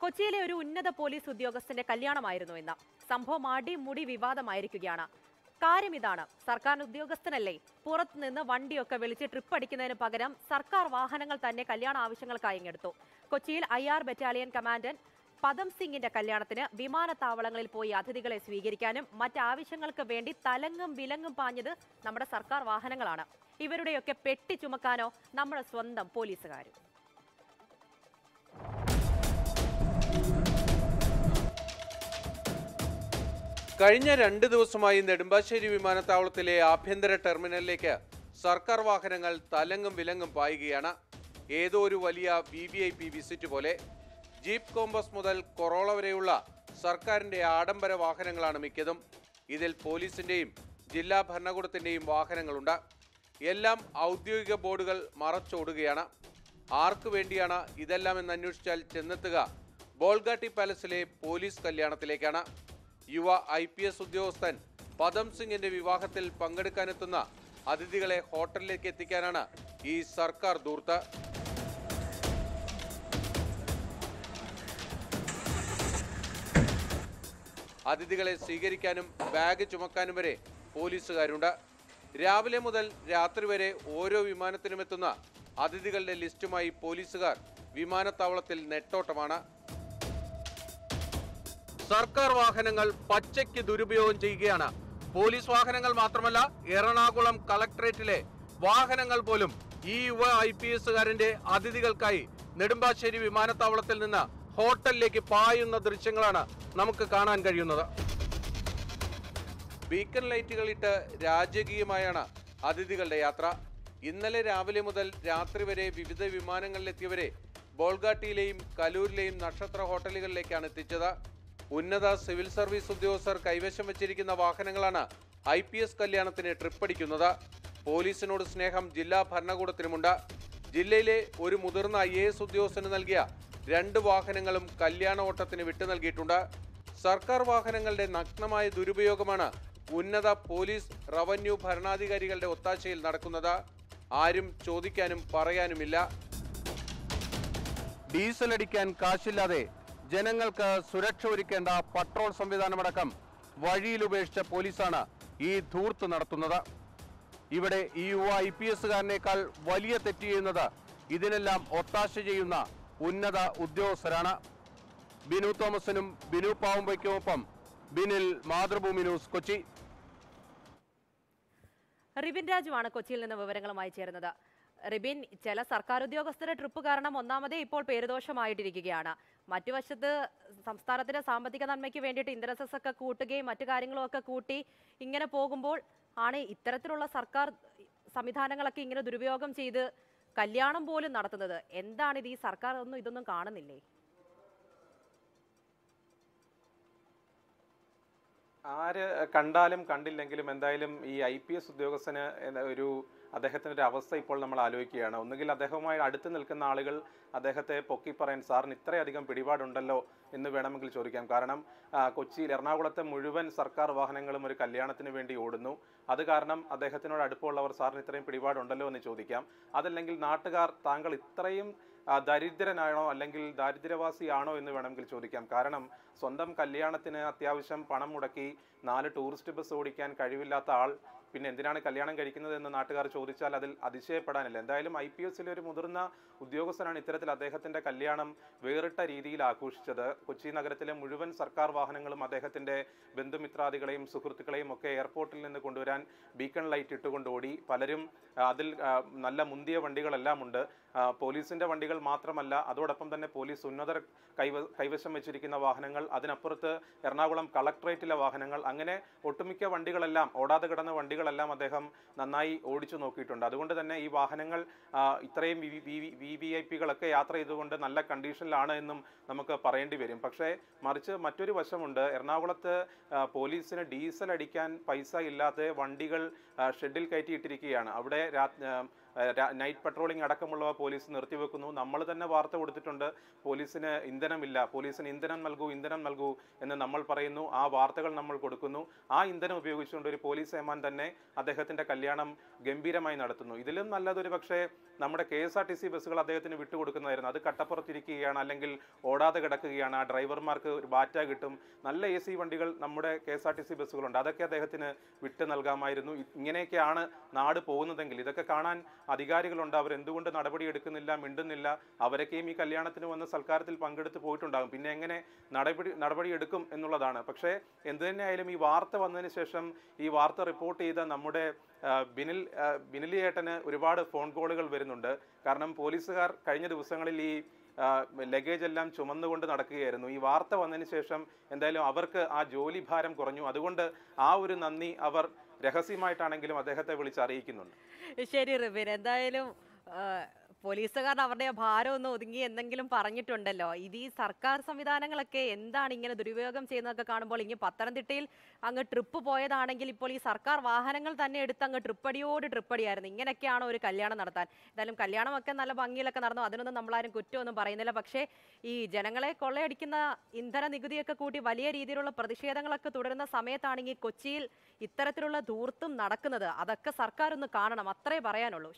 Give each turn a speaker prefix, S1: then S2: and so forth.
S1: കൊച്ചിയിലെ ഒരു ഉന്നത പോലീസ് ഉദ്യോഗസ്ഥന്റെ കല്യാണമായിരുന്നു ഇന്ന് സംഭവം അടിമുടി വിവാദമായിരിക്കുകയാണ് കാര്യം ഇതാണ് സർക്കാർ ഉദ്യോഗസ്ഥനല്ലേ പുറത്തുനിന്ന് വണ്ടിയൊക്കെ വിളിച്ച് ട്രിപ്പ് അടിക്കുന്നതിന് പകരം സർക്കാർ വാഹനങ്ങൾ തന്നെ കല്യാണ ആവശ്യങ്ങൾക്കായി ഇങ്ങെടുത്തു കൊച്ചിയിൽ ഐ ആർ ബറ്റാലിയൻ കമാൻഡന്റ് പദം സിംഗിന്റെ കല്യാണത്തിന് വിമാനത്താവളങ്ങളിൽ പോയി അതിഥികളെ സ്വീകരിക്കാനും മറ്റാവശ്യങ്ങൾക്ക് വേണ്ടി തലങ്ങും വിലങ്ങും പാഞ്ഞത് നമ്മുടെ സർക്കാർ വാഹനങ്ങളാണ് ഇവരുടെയൊക്കെ പെട്ടി ചുമക്കാനോ നമ്മുടെ സ്വന്തം പോലീസുകാരും
S2: കഴിഞ്ഞ രണ്ട് ദിവസമായി നെടുമ്പാശ്ശേരി വിമാനത്താവളത്തിലെ ആഭ്യന്തര ടെർമിനലിലേക്ക് സർക്കാർ വാഹനങ്ങൾ തലങ്ങും വിലങ്ങും പായുകയാണ് ഏതോ ഒരു വലിയ V V I P visit പോലെ ജീപ്പ് കോമ്പസ് മുതൽ കൊറോള വരെയുള്ള സർക്കാരിന്റെ ആഡംബര വാഹനങ്ങളാണ് മിക്കതും ഇതിൽ പോലീസിന്റെയും ജില്ലാ ഭരണകൂടത്തിന്റെയും വാഹനങ്ങളുണ്ട് എല്ലാം ഔദ്യോഗിക ബോർഡുകൾ മറച്ചോടുകയാണ് ആർക്കു വേണ്ടിയാണ് ഇതെല്ലാം എന്ന് അന്വേഷിച്ചാൽ ചെന്നെത്തുക ബോൾഗാട്ടി പാലസിലെ പോലീസ് കല്യാണത്തിലേക്കാണ് യുവ ഐ പി എസ് ഉദ്യോഗസ്ഥൻ പദം സിംഗിന്റെ വിവാഹത്തിൽ പങ്കെടുക്കാനെത്തുന്ന അതിഥികളെ ഹോട്ടലിലേക്ക് എത്തിക്കാനാണ് ഈ സർക്കാർ ദൂർത്ത് അതിഥികളെ സ്വീകരിക്കാനും ബാഗ് ചുമക്കാനും വരെ പോലീസുകാരുണ്ട് രാവിലെ മുതൽ രാത്രി വരെ ഓരോ വിമാനത്തിനും എത്തുന്ന അതിഥികളുടെ ലിസ്റ്റുമായി പോലീസുകാർ വിമാനത്താവളത്തിൽ നെട്ടോട്ടമാണ് സർക്കാർ വാഹനങ്ങൾ പച്ചയ്ക്ക് ദുരുപയോഗം ചെയ്യുകയാണ് പോലീസ് വാഹനങ്ങൾ മാത്രമല്ല എറണാകുളം കളക്ടറേറ്റിലെ വാഹനങ്ങൾ പോലും ഈ യുവ ഐ പി എസുകാരന്റെ അതിഥികൾക്കായി നെടുമ്പാശ്ശേരി വിമാനത്താവളത്തിൽ നിന്ന് ഹോട്ടലിലേക്ക് പായുന്ന ദൃശ്യങ്ങളാണ് നമുക്ക് കാണാൻ കഴിയുന്നത് ബീക്കൺ ലൈറ്റുകൾ ഇട്ട് രാജകീയമായാണ് അതിഥികളുടെ യാത്ര ഇന്നലെ രാവിലെ മുതൽ രാത്രി വരെ വിവിധ വിമാനങ്ങളിലെത്തിയവരെ ബോൾഗാട്ടിയിലെയും കലൂരിലെയും നക്ഷത്ര ഹോട്ടലുകളിലേക്കാണ് എത്തിച്ചത് ഉന്നത സിവിൽ സർവീസ് ഉദ്യോഗസ്ഥർ കൈവശം വെച്ചിരിക്കുന്ന വാഹനങ്ങളാണ് ഐ പി എസ് കല്യാണത്തിന് ട്രിപ്പടിക്കുന്നത് പോലീസിനോട് സ്നേഹം ജില്ലാ ഭരണകൂടത്തിനുമുണ്ട് ജില്ലയിലെ ഒരു മുതിർന്ന ഐ എ എസ് ഉദ്യോഗസ്ഥന് നൽകിയ രണ്ട് വാഹനങ്ങളും കല്യാണ ഓട്ടത്തിന് വിട്ടു നൽകിയിട്ടുണ്ട് സർക്കാർ വാഹനങ്ങളുടെ നഗ്നമായ ദുരുപയോഗമാണ് ഉന്നത പോലീസ് റവന്യൂ ഭരണാധികാരികളുടെ ഒത്താശയിൽ നടക്കുന്നത് ആരും ചോദിക്കാനും പറയാനുമില്ല ഡീസൽ അടിക്കാൻ കാശില്ലാതെ ജനങ്ങൾക്ക് സുരക്ഷ ഒരുക്കേണ്ട പട്രോൾ സംവിധാനമടക്കം വഴിയിൽ ഉപേക്ഷിച്ച പോലീസാണ് ഈ ധൂർത്ത് നടത്തുന്നത് ഇവിടെ ഈ യുവ ഐ പി എസുകാരനേക്കാൾ വലിയ തെറ്റ് ചെയ്യുന്നത് ഇതിനെല്ലാം ഒത്താശ ചെയ്യുന്ന ഉന്നത ഉദ്യോഗസ്ഥരാണ് ബിനു തോമസിനും ബിനു പാവുമ്പയ്ക്കുമൊപ്പം ബിനിൽ മാതൃഭൂമി ന്യൂസ് കൊച്ചി
S1: റിബിൻ രാജുവാണ് കൊച്ചിയിൽ നിന്ന് വിവരങ്ങളുമായി ചേരുന്നത് റിബിൻ ചില സർക്കാർ ഉദ്യോഗസ്ഥരുടെ ട്രിപ്പ് കാരണം ഒന്നാമതേ ഇപ്പോൾ പേരുദോഷമായിട്ടിരിക്കുകയാണ് മറ്റു വശത്ത് സംസ്ഥാനത്തിന്റെ സാമ്പത്തിക നന്മയ്ക്ക് വേണ്ടിയിട്ട് ഇൻട്രസസ് ഒക്കെ കൂട്ടുകയും മറ്റു കാര്യങ്ങളും ഒക്കെ കൂട്ടി ഇങ്ങനെ പോകുമ്പോൾ ആണ് ഇത്തരത്തിലുള്ള സർക്കാർ സംവിധാനങ്ങളൊക്കെ ഇങ്ങനെ ദുരുപയോഗം ചെയ്ത് കല്യാണം പോലും നടത്തുന്നത് എന്താണ് ഇത് ഈ സർക്കാർ ഒന്നും ഇതൊന്നും കാണുന്നില്ലേ
S3: ആര് കണ്ടാലും കണ്ടില്ലെങ്കിലും എന്തായാലും ഈ ഐ പി എസ് ഉദ്യോഗസ്ഥന് എന്ന ഒരു അദ്ദേഹത്തിൻ്റെ ഒരു അവസ്ഥ ഇപ്പോൾ നമ്മൾ ആലോചിക്കുകയാണ് ഒന്നുകിൽ അദ്ദേഹവുമായി അടുത്ത് നിൽക്കുന്ന ആളുകൾ അദ്ദേഹത്തെ പൊക്കി പറയാൻ സാറിന് ഇത്രയധികം പിടിപാടുണ്ടല്ലോ എന്ന് വേണമെങ്കിൽ ചോദിക്കാം കാരണം ആ, കൊച്ചിയിൽ എറണാകുളത്തെ മുഴുവൻ സർക്കാർ വാഹനങ്ങളും ഒരു കല്യാണത്തിന് വേണ്ടി ഓടുന്നു അത് കാരണം അദ്ദേഹത്തിനോട് അടുപ്പമുള്ളവർ സാറിന് ഇത്രയും പിടിപാടുണ്ടല്ലോ എന്ന് ചോദിക്കാം അതല്ലെങ്കിൽ നാട്ടുകാർ താങ്കൾ ഇത്രയും ആ, ദരിദ്രനാണോ അല്ലെങ്കിൽ ദാരിദ്ര്യവാസിയാണോ എന്ന് വേണമെങ്കിൽ ചോദിക്കാം കാരണം സ്വന്തം കല്യാണത്തിന് അത്യാവശ്യം പണം മുടക്കി നാല് ടൂറിസ്റ്റ് ബസ് ഓടിക്കാൻ കഴിവില്ലാത്ത ആൾ പിന്നെ എന്തിനാണ് കല്യാണം കഴിക്കുന്നത് എന്ന് നാട്ടുകാർ ചോദിച്ചാൽ അതിൽ അതിശയപ്പെടാനില്ല എന്തായാലും ഐ പി എസിലെ ഒരു മുതിർന്ന ഉദ്യോഗസ്ഥനാണ് ഇത്തരത്തിൽ അദ്ദേഹത്തിന്റെ കല്യാണം വേറിട്ട രീതിയിൽ ആഘോഷിച്ചത് കൊച്ചി നഗരത്തിലെ മുഴുവൻ സർക്കാർ വാഹനങ്ങളും അദ്ദേഹത്തിന്റെ ബന്ധുമിത്രാദികളെയും സുഹൃത്തുക്കളെയും ഒക്കെ എയർപോർട്ടിൽ നിന്ന് കൊണ്ടുവരാൻ ബീക്കൺ ലൈറ്റ് ഇട്ടുകൊണ്ട് ഓടി പലരും ആ, അതിൽ ആ, നല്ല മുന്തിയ വണ്ടികളെല്ലാം ഉണ്ട് ആ, പോലീസിന്റെ വണ്ടികൾ മാത്രമല്ല അതോടൊപ്പം തന്നെ പോലീസ് ഉന്നതർ കൈവ കൈവശം വെച്ചിരിക്കുന്ന വാഹനങ്ങൾ അതിനപ്പുറത്ത് എറണാകുളം കളക്ട്രേറ്റിലെ വാഹനങ്ങൾ അങ്ങനെ ഒട്ടുമിക്ക വണ്ടികളെല്ലാം ഓടാതെ കിടന്ന വണ്ടികളെല്ലാം അദ്ദേഹം നന്നായി ഓടിച്ചു നോക്കിയിട്ടുണ്ട് അതുകൊണ്ട് തന്നെ ഈ വാഹനങ്ങൾ ആ, ഇത്രയും വി വി ഐ പികളൊക്കെ യാത്ര ചെയ്തുകൊണ്ട് നല്ല കണ്ടീഷനിലാണ് എന്നും നമുക്ക് പറയേണ്ടി വരും പക്ഷേ മറിച്ച് മറ്റൊരു വശമുണ്ട് എറണാകുളത്ത് ആ, പോലീസിന് ഡീസൽ അടിക്കാൻ പൈസ ഇല്ലാതെ വണ്ടികൾ ആ, ഷെഡിൽ കയറ്റിയിട്ടിരിക്കുകയാണ് അവിടെ രാ ആ, ഏഹ് രാ- നൈറ്റ് പട്രോളിംഗ് അടക്കമുള്ളവ പോലീസ് നിർത്തിവെക്കുന്നു നമ്മൾ തന്നെ വാർത്ത കൊടുത്തിട്ടുണ്ട് പോലീസിന് ഇന്ധനമില്ല പോലീസിന് ഇന്ധനം നൽകൂ ഇന്ധനം നൽകൂ എന്ന് നമ്മൾ പറയുന്നു ആ വാർത്തകൾ നമ്മൾ കൊടുക്കുന്നു ആ ഇന്ധനം ഉപയോഗിച്ചുകൊണ്ട് ഒരു പോലീസ് ഏമാൻ തന്നെ അദ്ദേഹത്തിന്റെ കല്യാണം ഗംഭീരമായി നടത്തുന്നു ഇതിലും നല്ലതൊരു പക്ഷേ നമ്മുടെ K S R T C ബസ്സുകൾ അദ്ദേഹത്തിന് വിട്ടുകൊടുക്കുന്നതായിരുന്നു അത് കട്ടപ്പുറത്തിരിക്കുകയാണ് അല്ലെങ്കിൽ ഓടാതെ കിടക്കുകയാണ് ആ ഡ്രൈവർമാർക്ക് ഒരു ബാറ്റ കിട്ടും നല്ല എ സി വണ്ടികൾ നമ്മുടെ K S R T C ബസ്സുകളുണ്ട് അതൊക്കെ അദ്ദേഹത്തിന് വിട്ട് നൽകാമായിരുന്നു ഇ- ഇങ്ങനെയൊക്കെയാണ് നാട് പോകുന്നതെങ്കിൽ ഇതൊക്കെ കാണാൻ അധികാരികളുണ്ട് അവർ എന്തുകൊണ്ട് നടപടി എടുക്കുന്നില്ല മിണ്ടുന്നില്ല അവരൊക്കെയും ഈ കല്യാണത്തിന് വന്ന് സൽക്കാരത്തിൽ പങ്കെടുത്ത് പോയിട്ടുണ്ടാകും പിന്നെ എങ്ങനെ നടപടി നടപടി എടുക്കും എന്നുള്ളതാണ് പക്ഷേ എന്ത് തന്നെയായാലും ഈ വാർത്ത വന്നതിന് ശേഷം ഈ വാർത്ത റിപ്പോർട്ട് ചെയ്ത നമ്മുടെ ആ, ബിനിൽ ആ, ബിനിലി ഏട്ടന് ഒരുപാട് ഫോൺ കോളുകൾ വരുന്നുണ്ട് കാരണം പോലീസുകാർ കഴിഞ്ഞ ദിവസങ്ങളിൽ ഈ ലഗേജ് എല്ലാം ചുമന്നുകൊണ്ട് നടക്കുകയായിരുന്നു ഈ വാർത്ത വന്നതിന് ശേഷം എന്തായാലും അവർക്ക് ആ ജോലി ഭാരം കുറഞ്ഞു അതുകൊണ്ട് ആ ഒരു നന്ദി അവർ രഹസ്യമായിട്ടാണെങ്കിലും അദ്ദേഹത്തെ വിളിച്ച് അറിയിക്കുന്നുണ്ട്
S1: ശരി റിബിൻ എന്തായാലും ആ, പോലീസുകാർ അവരുടെ ഭാരം ഒന്ന് ഒതുങ്ങി എന്തെങ്കിലും പറഞ്ഞിട്ടുണ്ടല്ലോ ഇത് ഈ സർക്കാർ സംവിധാനങ്ങളൊക്കെ എന്താണ് ഇങ്ങനെ ദുരുപയോഗം ചെയ്യുന്നതൊക്കെ കാണുമ്പോൾ ഇനി പത്തനംതിട്ടയിൽ അങ്ങ് ട്രിപ്പ് പോയതാണെങ്കിൽ ഇപ്പോൾ ഈ സർക്കാർ വാഹനങ്ങൾ തന്നെ എടുത്ത് അങ്ങ് ട്രിപ്പടിയോട് ട്രിപ്പടിയായിരുന്നു ഇങ്ങനെയൊക്കെയാണോ ഒരു കല്യാണം നടത്താൻ എന്തായാലും കല്യാണമൊക്കെ നല്ല ഭംഗിയിലൊക്കെ നടന്നു അതിനൊന്നും നമ്മളാരും കുറ്റമൊന്നും പറയുന്നില്ല പക്ഷേ ഈ ജനങ്ങളെ കൊള്ളയടിക്കുന്ന ഇന്ധന നികുതിയൊക്കെ കൂട്ടി വലിയ രീതിയിലുള്ള പ്രതിഷേധങ്ങളൊക്കെ തുടരുന്ന സമയത്താണെങ്കിൽ കൊച്ചിയിൽ ഇത്തരത്തിലുള്ള ധൂർത്തും നടക്കുന്നത് അതൊക്കെ സർക്കാർ ഒന്ന് കാണണം അത്രേ പറയാനുള്ളൂ